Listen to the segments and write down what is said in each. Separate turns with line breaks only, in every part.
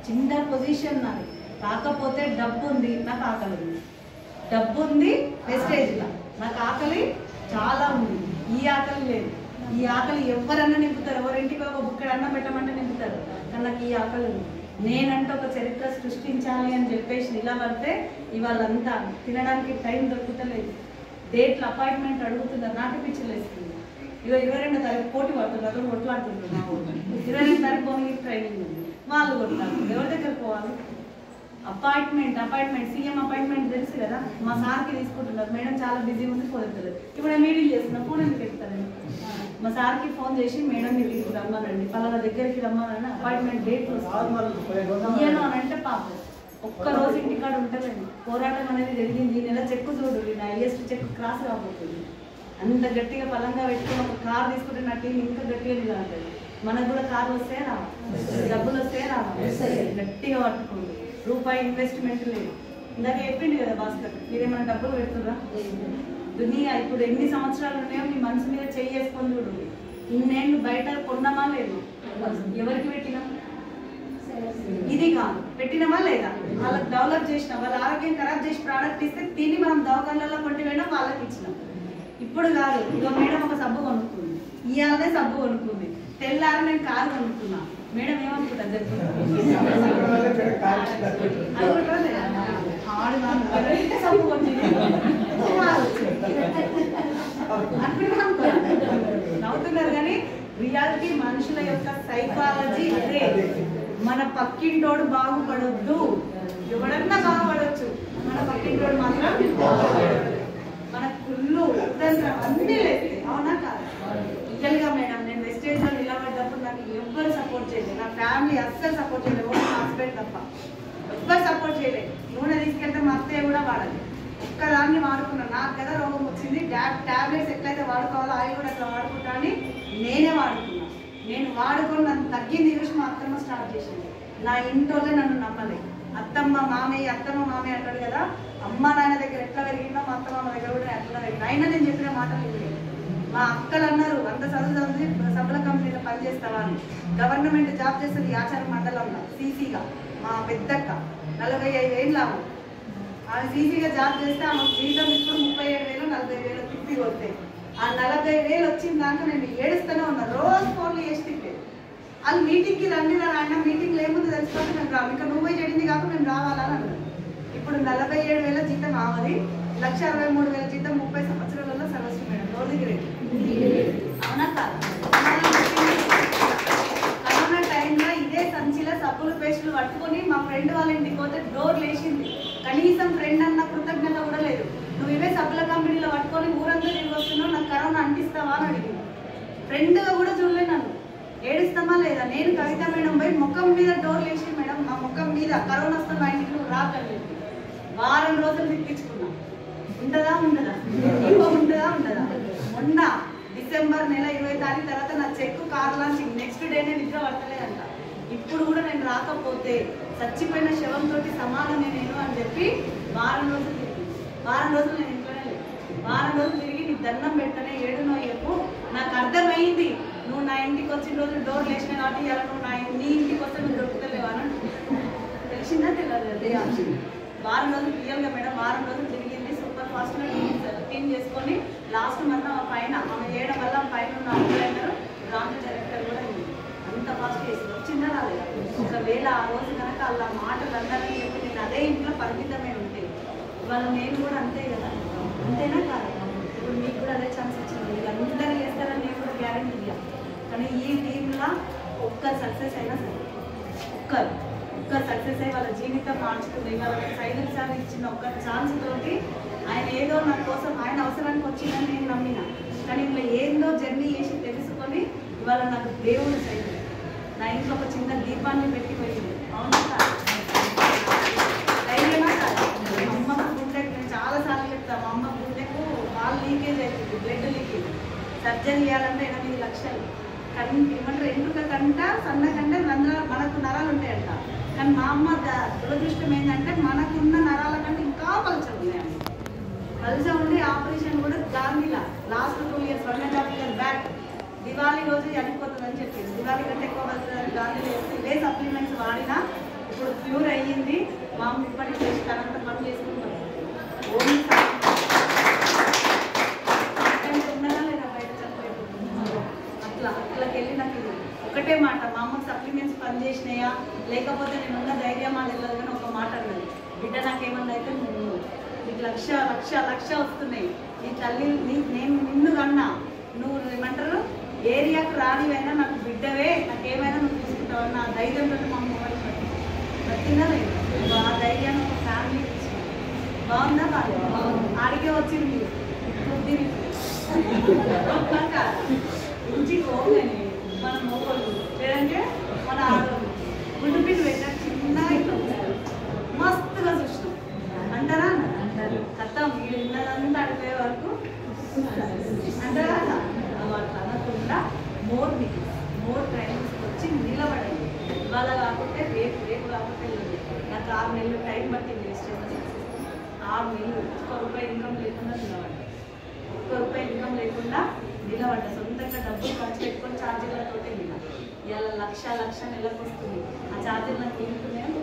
చిన్న పొజిషన్ నాది కాకపోతే డబ్బు ఉంది నాకు ఆకలి ఉంది డబ్బు ఉంది వెస్టేజ్లో నాకు ఆకలి చాలా ఉంది ఈ ఆకలి లేదు ఈ ఆకలి ఎవరన్నా నింపుతారు ఎవరింటికి ఒక బుక్కడ అన్నం పెట్టమంటే నింపుతారు కానీ నాకు ఈ ఆకలి ఉంది నేనంటే ఒక చరిత్ర సృష్టించాలి అని చెప్పేసి నిలబడితే ఇవాళంతా తినడానికి టైం దొరుకుతలేదు డేట్లు అపాయింట్మెంట్ అడుగుతున్నారు నాకు పిచ్చిలు వేస్తుంది ఇక ఇరవై రెండు తారీఖు పోటీ పడుతున్నారు అతను కొట్లాడుతుంటారు మా ఊళ్ళో ఇరవై రెండు తారీఖు పోనీ ట్రైనింగ్ ఉంది వాళ్ళు కొట్టారు ఎవరి దగ్గర పోవాలి అపాయింట్మెంట్ అపాయింట్మెంట్ సీఎం అపాయింట్మెంట్ తెలుసు కదా మా సార్కి తీసుకుంటున్నారు మేడం చాలా బిజీ ఉంది కుదరలేదు ఇప్పుడు నేను మీటింగ్ చేస్తున్నా ఫోన్ ఎందుకు ఎత్తారండి మా సార్కి ఫోన్ చేసి మేడం మీరు ఇక్కడికి రమ్మనండి పలానా దగ్గరికి రమ్మనని అపాయింట్మెంట్ డేట్ ఇయ్యను అని అంటే పాపం ఒక్క రోజు ఇంటికాడ ఉంటుందండి పోరాటం అనేది జరిగింది ఈ నెల చెక్కు చూడు నా హైయెస్ట్ చెక్ క్రాస్ కాబోతుంది అంత గట్టిగా బలంగా పెట్టుకుని ఒక కార్ తీసుకుంటే నా టీం ఇంకా గట్టిగా నిలబడుతుంది మనకు కూడా కార్లు వస్తే రావా డబ్బులు వస్తే రావా గట్టిగా పట్టుకోండి రూపాయి ఇన్వెస్ట్మెంట్ లేదు ఇందాక చెప్పింది కదా భాస్కర్ మీరేమైనా డబ్బులు పెడుతురా దునియా ఇప్పుడు ఎన్ని సంవత్సరాలు ఉన్నాయో మీ మనసు మీద చేసుకొని చూడు ఇన్నేళ్ళు బయట కొన్నామా లేదు ఎవరికి పెట్టినాం ఇది కాదు పెట్టినమా లేదా వాళ్ళకి డెవలప్ చేసినాం వాళ్ళ ఆరోగ్యం ఖరాబ్ చేసి ప్రోడక్ట్ ఇస్తే తిని మనం దవాఖానలలో కొంటి వేయడం వాళ్ళకి ఇచ్చినాం ఇప్పుడు కాదు ఇక మేడం ఒక సబ్బు కొనుక్కుంది ఇవాళనే సబ్బు కొనుక్కుంది తెల్లారి నేను కారు కొనుక్కున్నా మేడం ఏమనుకుంటా ఆడు నాకు సబ్బు కొట్టింది కారు వచ్చింది. అనుకుంటున్నాం అనుకో. నవ్వుతున్నారు కానీ రియాలిటీ మనుషుల యొక్క సైకాలజీ అదే మన పక్కింటోడు బాగుపడొద్దు ఎవడన్నా బాగుపడొచ్చు మన పక్కింటోడు మాత్రం బాగుపడొద్దు. మన కుళ్ళు ఉద్దండ్రం అన్నీ లేదు అవునా కాదు రియల్గా మేడం నేను వెస్టేజ్లో నిలబడ్డప్పుడు నాకు ఎవ్వరు సపోర్ట్ చేయలేదు నా ఫ్యామిలీ అస్సలు సపోర్ట్ చేయలేదు ఓన్లీ మా హస్బెండ్ తప్ప ఎవ్వరు సపోర్ట్ చేయలేదు నూనె తీసుకెళ్తే మా అత్తయ్య కూడా వాడాలి ఒక్కదాన్ని వాడుకున్నాను నాకు కదా రోగం వచ్చింది టాబ్లెట్స్ ఎట్లయితే వాడుకోవాలో అవి కూడా అట్లా వాడుకుంటా అని నేనే వాడుకున్నా నేను వాడుకొని నన్ను తగ్గింది చూసి మా అత్తమ్మ స్టార్ట్ చేసింది నా ఇంట్లోనే నన్ను నమ్మలేదు అత్తమ్మ మామయ్య అత్తమ్మ మామయ్య అంటాడు కదా అమ్మ నాయన దగ్గర ఎట్లా పెరిగిందో మా అత్తమ్మ మా దగ్గర కూడా ఎట్లా పెరిగింది అయినా నేను చెప్పిన మాటలు వినలేదు. మా అక్కలు అన్నారు అంత చదువు చదివి సభల కంపెనీలో పనిచేస్తావా అని గవర్నమెంట్ జాబ్ చేస్తుంది ఆచార మండలంలో సీసీగా మా పెద్దక్క నలభై ఐదు ఏళ్ళు ఆమె ఆమె సీసీగా జాబ్ చేస్తే ఆమె జీతం ఇప్పుడు ముప్పై ఏడు వేలు నలభై వేలు తిప్పి కొడతాయి ఆ నలభై వేలు వచ్చిన దాకా నేను ఏడుస్తూనే ఉన్నా రోజు ఫోన్లు చేసి తిప్పేది వాళ్ళు మీటింగ్కి రండి రా ఆయన మీటింగ్లో ఏముంది తెలుసుకోవాలి మేము రాము ఇంకా నువ్వు చెడింది కాక మేము రావాలని అన్నారు ఇప్పుడు నలభై ఏడు వేల జీతం ఆవది లక్ష అరవై మూడు వేల జీతం ముప్పై సంవత్సరాలలో సర్వస్వం మేడం రోజు గ్రేట్ అవునా కాదు కరోనా టైంలో ఇదే సంచిలో సబ్బులు పేస్టులు పట్టుకొని మా ఫ్రెండ్ వాళ్ళ ఇంటికి పోతే డోర్ లేచింది కనీసం ఫ్రెండ్ అన్న కృతజ్ఞత కూడా లేదు నువ్వు ఇవే సబ్బుల కంపెనీలో పట్టుకొని ఊరంతా తిరిగి వస్తున్నావు నాకు కరోనా అంటిస్తావా అని అడిగింది ఫ్రెండ్గా కూడా చూడలే నన్ను ఏడుస్తామా లేదా నేను కవిత మేడం పోయి ముఖం మీద డోర్ లేచి మేడం మా ముఖం మీద కరోనా వస్తున్న మా ఇంటికి నువ్వు రాకండి వారం రోజులు తిప్పించుకున్నా ఉంటుందా ఉండదా ఇంకో ఉంటుందా ఉండదా మొన్న డిసెంబర్ నెల ఇరవై తారీఖు తర్వాత నా చెక్ కార్ లాంచింగ్ నెక్స్ట్ డేనే నిద్ర పడతలేదంట ఇప్పుడు కూడా నేను రాకపోతే చచ్చిపోయిన శవంతో సమానమే నేను అని చెప్పి వారం రోజులు తిరిగి వారం రోజులు నేను ఇంట్లోనే లేను వారం రోజులు తిరిగి నీకు దండం పెట్టనే ఏడు నోయకు నాకు అర్థమైంది నువ్వు నా ఇంటికి వచ్చిన రోజు డోర్ లేచిన కాబట్టి ఇలా నువ్వు నా నీ ఇంటికి వస్తే నువ్వు దొరుకుతలేవు అని తెలిసిందా తెలియదు అదే ఆప్షన్ వారం రోజులు రియల్గా మేడం వారం రోజులు తిరిగింది సూపర్ ఫాస్ట్గా క్లీన్ చేసుకొని లాస్ట్ మంత్ ఆమె పైన ఆమె చేయడం వల్ల ఆమె పైన ఉన్న అవుట్లైనర్ బ్రాంచ్ డైరెక్టర్ కూడా అయింది అంత ఫాస్ట్ చేసింది వచ్చిందా రాలేదా ఒకవేళ ఆ రోజు కనుక అలా మాటలు అన్నారని చెప్పి నేను అదే ఇంట్లో పరిమితమే ఉంటే ఇవాళ నేను కూడా అంతే కదా అంతేనా కాదు ఇప్పుడు మీకు కూడా అదే ఛాన్స్ వచ్చింది వీళ్ళందరూ చేస్తారని నేను కూడా గ్యారెంటీ ఇయ్య కానీ ఈ టీంలో ఒక్క సక్సెస్ అయినా సరే ఒక్కరు ఒక్క సక్సెస్ అయ్యి వాళ్ళ జీవితం మార్చుకుంది వాళ్ళ సైలెన్స్ సార్ ఇచ్చిన ఒక్క ఛాన్స్ తోటి ఆయన ఏదో నా కోసం ఆయన అవసరానికి వచ్చిందని నేను నమ్మిన కానీ ఇలా ఏందో జర్నీ చేసి తెలుసుకొని ఇవాళ నాకు దేవుడు సైతం నా ఇంట్లో ఒక చిన్న దీపాన్ని పెట్టి పోయింది అవునా కాదా? ధైర్యమా కాదా? మా అమ్మకు గుండెకు నేను చాలా సార్లు చెప్తాను మా అమ్మ గుండెకు పాలు లీకేజ్ అవుతుంది బ్లడ్ లీకేజ్ సర్జరీ చేయాలంటే ఎనిమిది లక్షలు కన్ ఏమంటారు ఎంటుక కంట సన్న కంటే రంధ్రాలు మనకు నరాలు ఉంటాయంట కానీ మా అమ్మ ద- దురదృష్టం ఏంటంటే మనకున్న నరాల కంటే ఇంకా పలుచలు ఉన్నాయండి పలుచ ఉండి ఆపరేషన్ కూడా గాంధీలా last two years one and half year back Diwali రోజు చనిపోతుందని చెప్పింది దివాళీ కంటే ఎక్కువ పడుతుందని గాంధీలో వేస్తే ఇవే సప్లిమెంట్స్ వాడినా ఇప్పుడు క్యూర్ అయ్యింది మా అమ్మ ఇప్పటికి చేసి తనంత పని చేసుకుంటాం ఓన్లీ ఉన్నారా లేదా బయట చనిపోయిపోతుంది అట్లా అట్లకి వెళ్ళి నాకు ఇది ఒకటే మాట మా అమ్మకి సప్లిమెంట్స్ పని చేసినాయా లేకపోతే నేను ఉన్న ధైర్యం అది తెలియదు కానీ ఒక మాట అన్నది బిడ్డ నాకేమన్నా అయితే నువ్వు నీకు లక్ష లక్ష లక్ష వస్తున్నాయి నీ తల్లి నీ నేను నిన్ను కన్నా నువ్వు ఏమంటారు ఏరియాకు రానివైనా నాకు బిడ్డవే నాకేమైనా నువ్వు చూసుకుంటావు నా ధైర్యంతో మా అమ్మ మొబైల్ పట్టింది పట్టిందా లేదు ఆ ధైర్యాన్ని ఒక ఫ్యామిలీ ఇచ్చింది బాగుందా బాగా ఆడికే వచ్చింది మీరు ఇప్పుడు దీనికి ఇంటికి పోగానే మన మొగలు లేదంటే మన ఆడవాళ్ళు గుడ్డు పిల్లి పెట్టారు చిన్నగా ఇట్లా ఉంటారు. మస్తుగా చూసినాం అంటారా అంటారు కథ మీరు ఉన్నదంతా అడిపోయే వరకు అంటారా అలా? అవి అట్లా అనకుండా మోర్ మీకు మోర్ ట్రైనింగ్స్ వచ్చి నిలబడండి ఇవాళ కాకుంటే రేపు రేపు కాకుంటే ఎల్లుండి. నాకు ఆరు నెలలు టైం పట్టింది వేస్ట్ ఆరు నెలలు ఒక్క రూపాయి ఇన్కమ్ లేకుండా నిలబడ్డా ఒక్క రూపాయి ఇన్కమ్ లేకుండా నిలబడ్డా సొంతంగా డబ్బులు ఖర్చు పెట్టుకొని ఛార్జీలతో నిల ఇవాళ లక్ష లక్ష నెలకు వస్తుంది ఆ ఛార్జీలు నాకు తీరుతున్నాయి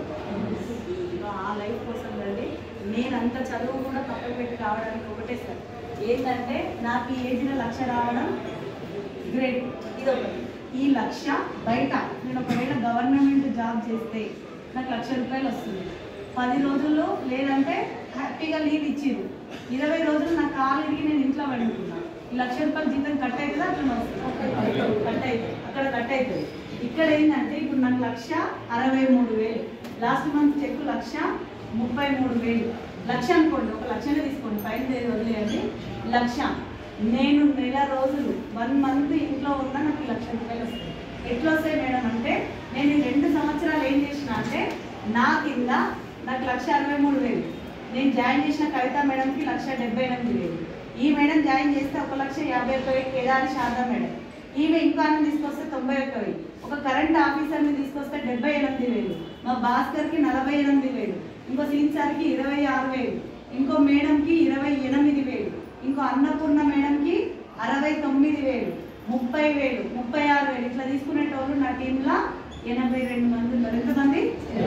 ఆ లైఫ్ కోసం రండి నేను అంత చదువు కూడా పక్కన పెట్టి రావడానికి ఒకటే సార్ ఏంటంటే నాకు ఈ ఏజ్లో లక్ష రావడం గ్రేట్ ఇది ఒకటి ఈ లక్ష బయట నేను ఒకవేళ గవర్నమెంట్ జాబ్ చేస్తే నాకు లక్ష రూపాయలు వస్తుంది పది రోజుల్లో లేదంటే హ్యాపీగా లీవ్ ఇచ్చిరు ఇరవై రోజులు నా కాలికి నేను ఇంట్లో వండుకున్నాను ఈ లక్ష రూపాయలు జీతం కట్ అవుతుందా అట్లా వస్తుంది కట్ అవుతుంది అక్కడ కట్ అవుతుంది ఇక్కడ ఏంటంటే ఇప్పుడు నాకు లక్ష అరవై మూడు వేలు లాస్ట్ మంత్ చెక్ లక్ష ముప్పై మూడు వేలు లక్ష అనుకోండి ఒక లక్షనే తీసుకోండి పైన వదిలేయండి లక్ష నేను నెల రోజులు వన్ మంత్ ఇంట్లో ఉన్నా నాకు లక్ష రూపాయలు వస్తాయి ఎట్లా వస్తాయి మేడం అంటే నేను ఈ రెండు సంవత్సరాలు ఏం చేసిన అంటే నా కింద నాకు లక్ష అరవై మూడు వేలు నేను జాయిన్ చేసిన కవిత మేడంకి లక్ష డెబ్బై ఎనిమిది వేలు ఈ మేడం జాయిన్ చేస్తే ఒక లక్ష యాభై ఒక్క వెయ్యి కేదారి శారదా మేడం ఈమె ఇంకో ఆమె తీసుకొస్తే తొంభై ఒక్క వెయ్యి ఒక కరెంట్ ఆఫీసర్ని తీసుకొస్తే డెబ్బై ఎనిమిది వేలు మా భాస్కర్కి నలభై ఎనిమిది వేలు ఇంకో సీన్ సార్కి ఇరవై ఆరు వేలు ఇంకో మేడంకి ఇరవై ఎనిమిది వేలు ఇంకో అన్నపూర్ణ మేడంకి అరవై తొమ్మిది వేలు ముప్పై వేలు ముప్పై ఆరు వేలు ఇట్లా తీసుకునేటోళ్ళు నా టీంలో ఎనభై రెండు మంది ఉన్నారు ఎంతమంది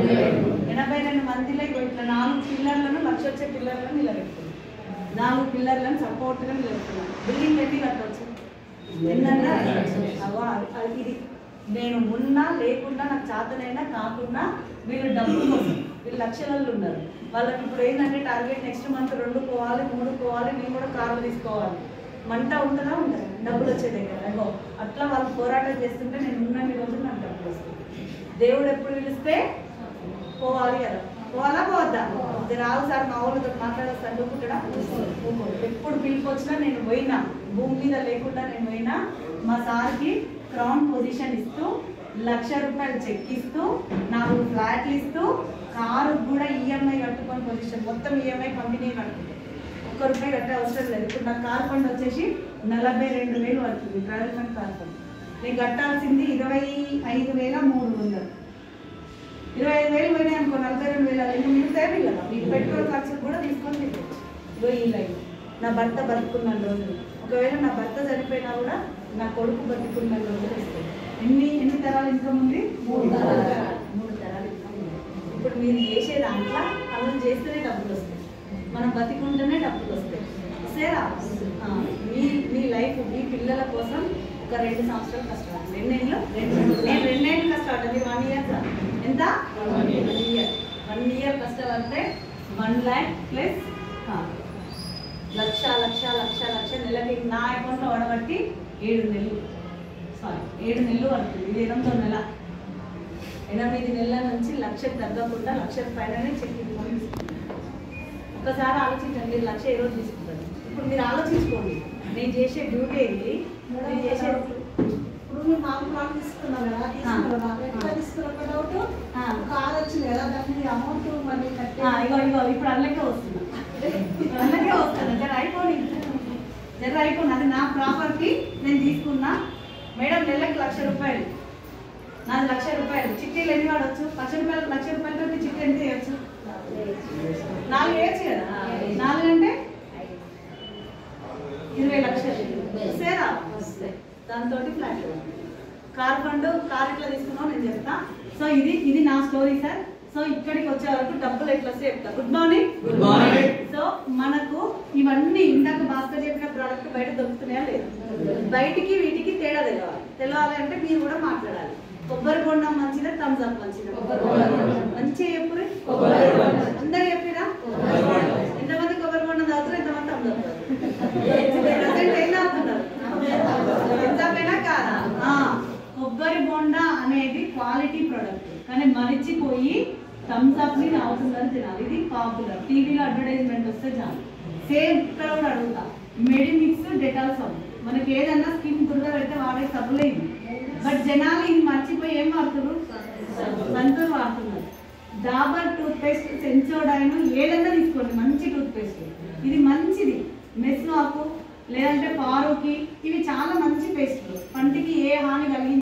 ఎనభై రెండు మందిలో ఇగో ఇట్లా నాలుగు పిల్లర్లను లక్ష వచ్చే పిల్లర్లను నిలబెడుతుంది నాలుగు పిల్లర్లను సపోర్ట్గా నిలబెడుతున్నాను బిల్డింగ్ ఎన్ని కట్టవచ్చు ఎన్నన్నా అవ్వా, అది ఇది నేను ఉన్నా లేకుండా నాకు చేతనైనా కాకుండా వీళ్ళు డబ్బు కోసం వీళ్ళు లక్షలలో ఉన్నారు వాళ్ళకి ఇప్పుడు ఏంటంటే టార్గెట్ నెక్స్ట్ మంత్ రెండు పోవాలి మూడు పోవాలి నేను కూడా కార్లు తీసుకోవాలి మంట ఉంటుందా ఉంటుంది డబ్బులు వచ్చే దగ్గర అగో అట్లా వాళ్ళు పోరాటం చేస్తుంటే నేను ఉన్నన్ని రోజులు నాకు డబ్బులు వస్తుంది దేవుడు ఎప్పుడు పిలిస్తే పోవాలి కదా పోవాలా పోవద్దా ఇది రావు సార్ మా వాళ్ళతో మాట్లాడేస్తాను అనుకుంటాడా ఎప్పుడు పిలుపు వచ్చినా నేను పోయినా భూమి మీద లేకుండా నేను పోయినా మా సార్కి క్రౌన్ పొజిషన్ ఇస్తూ లక్ష రూపాయలు చెక్ ఇస్తూ నాలుగు ఫ్లాట్లు ఇస్తూ కారు కూడా ఈఎంఐ కట్టుకొని పొజిషన్ మొత్తం ఈఎంఐ కంపెనీ కట్టుకుంటాం ఒక్క రూపాయి కట్టే అవసరం లేదు ఇప్పుడు నా కార్ ఫండ్ వచ్చేసి నలభై రెండు వేలు పడుతుంది ట్రావెల్ ఫండ్ కార్ ఫండ్ నేను కట్టాల్సింది ఇరవై ఐదు వేల మూడు వందలు ఇరవై ఐదు వేలు పోయినాయి అనుకో నలభై రెండు వేల రెండు మిగతాయి పిల్లలు ఈ పెట్రోల్ ఖర్చులు కూడా తీసుకొని తిరగచ్చు ఇగో ఈ లైన్ నా భర్త బతుకున్న రోజులు ఒకవేళ నా భర్త చనిపోయినా కూడా నా కొడుకు బతుకున్న రోజులు ఇస్తాయి ఎన్ని ఎన్ని తరాలు ఇన్కమ్ ఉంది మూడు తరాలు మూడు తరాలు ఇన్కమ్ ఉంది ఇప్పుడు మీరు చేసే దాంట్లో పనులు చేస్తేనే డబ్బులు వస్తాయి మనం బతికుంటేనే డబ్బులు వస్తాయి వస్తాయా ఆ, మీ మీ లైఫ్ మీ పిల్లల కోసం ఒక రెండు సంవత్సరాలు కష్టపడాలి రెండేళ్ళు నేను రెండేళ్ళు కష్టపడ్డా మీరు వన్ ఇయర్ ఎంత వన్ ఇయర్ వన్ ఇయర్ కష్టపడితే వన్ ల్యాక్ ప్లస్ లక్ష లక్ష లక్ష లక్ష నెలకి నా అకౌంట్లో పడబట్టి ఏడు నెలలు సారీ ఏడు నెలలు పడుతుంది ఇది ఎనిమిదో నెల ఎనిమిది నెలల నుంచి లక్షకు తగ్గకుండా లక్ష పైననే చెక్ ఇవ్వమని తీసుకుంటాను. ఒక్కసారి ఆలోచించండి మీరు లక్ష ఏ రోజు తీసుకుంటారు ఇప్పుడు మీరు ఆలోచించుకోండి నేను చేసే డ్యూటీ ఏంటి నేను చేసే
ఇప్పుడు మీరు నాలుగు ప్లాన్ తీసుకున్నారు కదా తీసుకున్నారు కదా ఎట్లా తీసుకున్నారు ఒక డౌట్
ఆ.
కార్ వచ్చింది కదా దానికి అమౌంట్ మరి కట్టే
ఆ, ఇగో ఇగో ఇప్పుడు అందులోకే వస్తున్నా ఇప్పుడు అందులోకే వస్తున్నా జర అయిపోయి జర అయిపోయి అది నా ప్రాపర్టీ నేను తీసుకున్నా మేడం నెలకి లక్ష రూపాయలు నాది లక్ష రూపాయలు చిట్టీలు ఎన్ని వాడచ్చు లక్ష రూపాయలు లక్ష రూపాయలతో చిట్టి ఎంత వేయచ్చు నాలుగు వేయచ్చు కదా నాలుగు అంటే ఇరవై లక్షలు సేరా దాంతో ఫ్లాట్ కార్ ఫండ్ కార్ ఎట్లా తీసుకున్నావు నేను చెప్తా సో ఇది ఇది నా స్టోరీ సార్ సో ఇక్కడికి వచ్చే వరకు డబ్బులు ఎట్లా వస్తే చెప్తా good morning
good morning
so మనకు ఇవన్నీ ఇందాక భాస్కర్ చెప్పిన ప్రోడక్ట్ బయట దొరుకుతున్నాయా లేదు బయటికి వీటికి తేడా తెలవాలి తెలవాలి అంటే మీరు కూడా మాట్లాడాలి కొబ్బరి బొండం మంచిదా థమ్స్ అప్ మంచిదా మంచిగా చెప్పురే
కొబ్బరి బొండం.
అందరు చెప్పిరా
కొబ్బరి బొండం.
ఎంతమంది కొబ్బరి బొండం తాగుతారు ఎంతమంది థమ్స్ అప్ ప్రజెంట్ ఏం తాగుతున్నారు థమ్స్ అప్ ఏనా కాదా ఆ, కొబ్బరి బొండ అనేది క్వాలిటీ ప్రోడక్ట్ కానీ మరిచిపోయి థమ్స్ అప్ ని తాగుతున్నారు జనాలు ఇది పాపులర్ టీవీలో అడ్వర్టైజ్మెంట్ వస్తే చాలు సేమ్ ఇక్కడ కూడా అడుగుతా మెడిమిక్స్ డెటాల్ సబ్బు మనకి ఏదన్నా స్కిన్ దురద పెడితే వాడే సబ్బులే ఇవి బట్ జనాలు ఇది మర్చిపోయి ఏం వాడుతున్నారు సంతూర్ వాడుతున్నారు డాబర్ టూత్ పేస్ట్ సెన్సోడైన్ ఏదన్నా తీసుకోండి మంచి టూత్ పేస్ట్ ఇది మంచిది మెస్వాకు లేదంటే పారుకి ఇవి చాలా మంచి పేస్ట్లు పంటికి ఏ హాని కలిగి